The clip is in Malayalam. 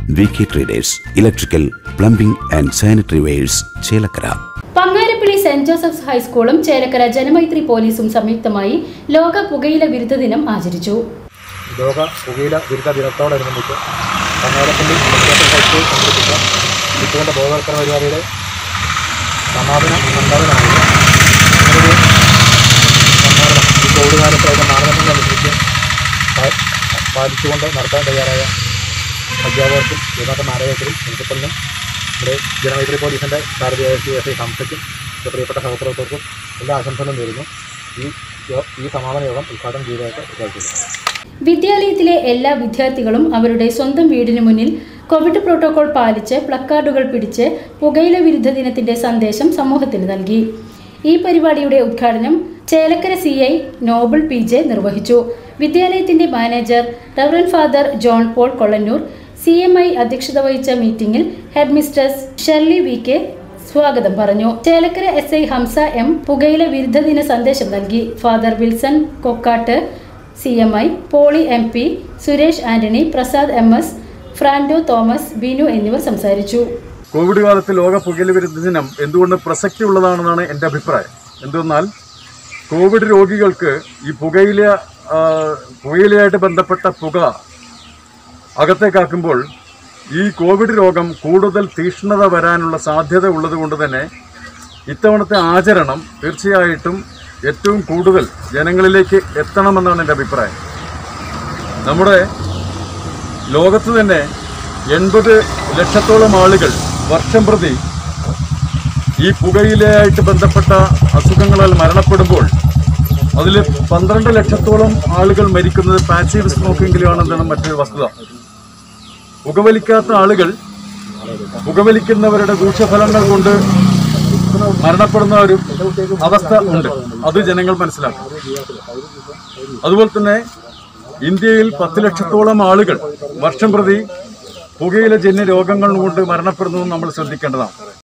V K traders electrical plumbing and sanitary wares Chelakkara Pangarappally saint Joseph's ഹൈസ്കൂളും ചേലക്കര ജനമൈത്രി പോലീസും സംയുക്തമായി ലോക പുകയില വിരുദ്ധ ദിനം ആചരിച്ചു ലോക പുകയില വിരുദ്ധ ദിനത്തോടനുബന്ധിച്ച് കർണാടകപ്പള്ളി വിദ്യാഭ്യാസ ഹൈസ്കൂൾ സംഘടിപ്പിച്ച കുട്ടികളുടെ ബോധവൽക്കരണ പരിപാടിയുടെ സമാപന സമ്മേളനമാണ് അങ്ങനൊരു സമ്മേളനം ഈ കോവിഡ് കാലത്ത് അതിൻ്റെ മാനദണ്ഡങ്ങൾ അനുസരിച്ച് പാ- പാലിച്ചുകൊണ്ട് നടത്താൻ തയ്യാറായ അധ്യാപകർക്കും പെരുമാറ്റ മാനേജർക്കും പ്രിൻസിപ്പലിനും നമ്മുടെ ജനമൈത്രി പോലീസിൻ്റെ ഭാരതീയ എസ് എസ് ഐ സംസ്ഥയ്ക്കും എൻ്റെ പ്രിയപ്പെട്ട സഹപ്രവർത്തകർക്കും എല്ലാ ആശംസകളും നേരുന്നു ഈ യോ- ഈ സമാപന യോഗം ഉദ്ഘാടനം ചെയ്തതായിട്ട് പ്രഖ്യാപിക്കുന്നു വിദ്യാലയത്തിലെ എല്ലാ വിദ്യാർത്ഥികളും അവരുടെ സ്വന്തം വീടിന് മുന്നിൽ കോവിഡ് പ്രോട്ടോകോൾ പാലിച്ച് പ്ലക്കാർഡുകൾ പിടിച്ച് പുകയില വിരുദ്ധ ദിനത്തിന്റെ സന്ദേശം സമൂഹത്തിന് നൽകി ഈ പരിപാടിയുടെ ഉദ്ഘാടനം Chelakkara C I Noble P J നിർവഹിച്ചു വിദ്യാലയത്തിന്റെ manager reverend father John Paul Kollannur C M I അധ്യക്ഷത വഹിച്ച മീറ്റിംഗിൽ headmistress Shirley V K സ്വാഗതം പറഞ്ഞു Chelakkara S I Hamza M പുകയില വിരുദ്ധ ദിന സന്ദേശം നൽകി father Wilson Kokkatt C M I Poly M P Suresh Antony Prasad M S Frando Thomas Binu എന്നിവർ സംസാരിച്ചു കോവിഡ് കാലത്ത് ലോക പുകയില വിരുദ്ധ ദിനം എന്തുകൊണ്ട് പ്രസക്തിയുള്ളതാണെന്നാണ് എൻ്റെ അഭിപ്രായം എന്തെന്നാൽ കോവിഡ് രോഗികൾക്ക് ഈ പുകയില ആ, പുകയിലയായിട്ട് ബന്ധപ്പെട്ട പുക അകത്തേക്കാക്കുമ്പോൾ ഈ കോവിഡ് രോഗം കൂടുതൽ തീക്ഷ്ണത വരാനുള്ള സാധ്യത ഉള്ളത് കൊണ്ട് തന്നെ ഇത്തവണത്തെ ആചരണം തീർച്ചയായിട്ടും ഏറ്റവും കൂടുതൽ ജനങ്ങളിലേക്ക് എത്തണമെന്നാണ് എൻ്റെ അഭിപ്രായം നമ്മുടെ ലോകത്ത് തന്നെ എൺപത് ലക്ഷത്തോളം ആളുകൾ വർഷം പ്രതി ഈ പുകയിലയായിട്ട് ബന്ധപ്പെട്ട അസുഖങ്ങളാൽ മരണപ്പെടുമ്പോൾ അതിൽ പന്ത്രണ്ട് ലക്ഷത്തോളം ആളുകൾ മരിക്കുന്നത് പാസീവ് സ്മോക്കിങ്ങിലാണെന്നാണ് മറ്റൊരു വസ്തുത പുകവലിക്കാത്ത ആളുകൾ പുകവലിക്കുന്നവരുടെ ദൂഷ്യഫലങ്ങൾ കൊണ്ട് മരണപ്പെടുന്ന ഒരു അവസ്ഥ ഉണ്ട് അത് ജനങ്ങൾ മനസ്സിലാക്കും അതുപോലെ തന്നെ ഇന്ത്യയിൽ പത്ത് ലക്ഷത്തോളം ആളുകൾ വർഷം പ്രതി പുകയില ജന്യ രോഗങ്ങൾ കൊണ്ട് മരണപ്പെടുന്നതും നമ്മൾ ശ്രദ്ധിക്കേണ്ടതാണ്